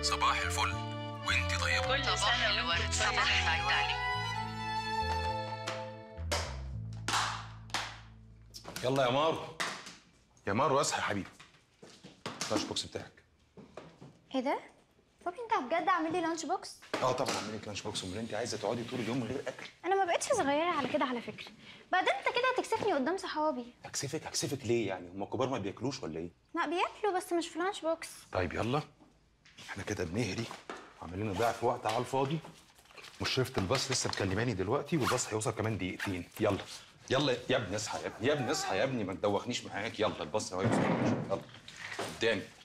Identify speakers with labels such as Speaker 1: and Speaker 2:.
Speaker 1: صباح الفل وانت طيبه
Speaker 2: كل
Speaker 3: صباح
Speaker 2: سنة
Speaker 3: الورد
Speaker 2: وانت
Speaker 3: صباح
Speaker 2: طيب.
Speaker 3: السعيد عليك
Speaker 1: يلا يا مارو يا مارو اصحى يا حبيبي اللانش بوكس بتاعك
Speaker 4: ايه ده؟ بابي انت بجد عامل لي لانش بوكس؟
Speaker 1: اه طبعا اعمل لك لانش بوكس امال انت عايزه تقعدي طول اليوم من غير اكل
Speaker 4: انا ما بقتش صغيره على كده على فكره بعدين انت كده هتكسفني قدام صحابي
Speaker 1: اكسفك اكسفك ليه يعني هم الكبار ما بياكلوش ولا ايه
Speaker 4: لا بياكلوا بس مش في لانش بوكس
Speaker 1: طيب يلا احنا كده بنهري عاملين ضيع في وقت على الفاضي مشرفة الباص لسه مكلماني دلوقتي والباص هيوصل كمان دقيقتين يلا يلا يا ابني اصحى يا ابني يا ابني اصحى يا ابني ما تدوخنيش معاك يلا الباص هيوصل يلا قدامي